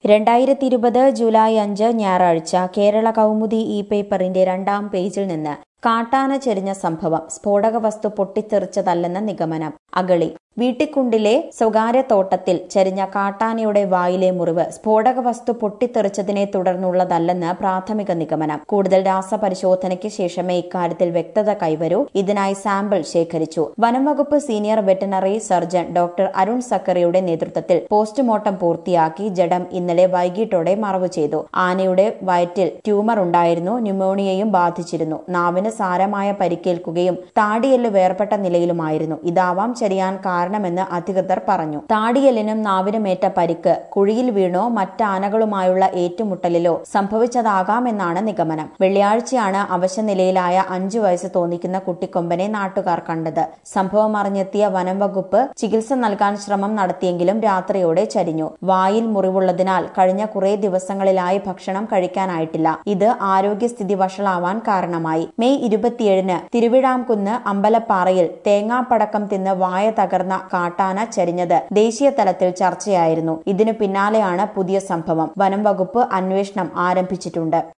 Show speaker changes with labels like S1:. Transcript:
S1: രണ്ടായിരത്തി ഇരുപത് ജൂലൈ അഞ്ച് ഞായറാഴ്ച കേരള കൗമുദി ഇ പേപ്പറിന്റെ രണ്ടാം പേജിൽ നിന്ന് കാട്ടാന ചെരിഞ്ഞ സംഭവം സ്ഫോടക വസ്തു പൊട്ടിത്തെറിച്ചതല്ലെന്ന നിഗമനം അഗളി വീട്ടിക്കുണ്ടിലെ സ്വകാര്യ തോട്ടത്തിൽ ചരിഞ്ഞ കാട്ടാനയുടെ വായിലെ മുറിവ് സ്ഫോടക വസ്തു പൊട്ടിത്തെറിച്ചതിനെ തുടർന്നുള്ളതല്ലെന്ന് പ്രാഥമിക നിഗമനം കൂടുതൽ രാസപരിശോധനയ്ക്ക് ശേഷമേ ഇക്കാര്യത്തിൽ വ്യക്തത കൈവരൂ ഇതിനായി സാമ്പിൾ ശേഖരിച്ചു വനംവകുപ്പ് senior veterinary surgeon doctor Arun സക്കറിയുടെ നേതൃത്വത്തിൽ പോസ്റ്റ്മോർട്ടം പൂർത്തിയാക്കി ജഡം ഇന്നലെ വൈകിട്ടോടെ മറവു ചെയ്തു ആനയുടെ വയറ്റിൽ ട്യൂമർ ഉണ്ടായിരുന്നു ന്യൂമോണിയയും ബാധിച്ചിരുന്നു നാവിന് സാരമായ പരിക്കേൽക്കുകയും താടിയെല്ല് വേർപെട്ട നിലയിലുമായിരുന്നു ഇതാവാം ചെറിയാൻ കാരണമെന്ന് അധികൃതർ പറഞ്ഞു താടിയെല്ലിനും നാവിനുമേറ്റ പരിക്ക് കുഴിയിൽ വീണോ മറ്റാനകളുമായുള്ള ഏറ്റുമുട്ടലിലോ സംഭവിച്ചതാകാമെന്നാണ് നിഗമനം വെള്ളിയാഴ്ചയാണ് അവശനിലയിലായ അഞ്ചു വയസ്സ് തോന്നിക്കുന്ന കുട്ടിക്കൊമ്പനെ നാട്ടുകാർ കണ്ടത് സംഭവം അറിഞ്ഞെത്തിയ വനം വകുപ്പ് ചികിത്സ നൽകാൻ ശ്രമം നടത്തിയെങ്കിലും രാത്രിയോടെ ചരിഞ്ഞു വായിൽ മുറിവുള്ളതിനാൽ കഴിഞ്ഞ കുറേ ദിവസങ്ങളിലായി ഭക്ഷണം കഴിക്കാനായിട്ടില്ല ഇത് ആരോഗ്യസ്ഥിതി വഷളാവാൻ കാരണമായി മെയ് ഇരുപത്തിയേഴിന് തിരുവിഴാംകുന്ന് അമ്പലപ്പാറയിൽ തേങ്ങാപ്പടക്കം തിന്ന് വായ തകർന്ന കാട്ടാന ചരിഞ്ഞത് ദേശീയ തലത്തിൽ ചർച്ചയായിരുന്നു ഇതിനു പിന്നാലെയാണ് പുതിയ സംഭവം വനം വകുപ്പ് അന്വേഷണം ആരംഭിച്ചിട്ടുണ്ട്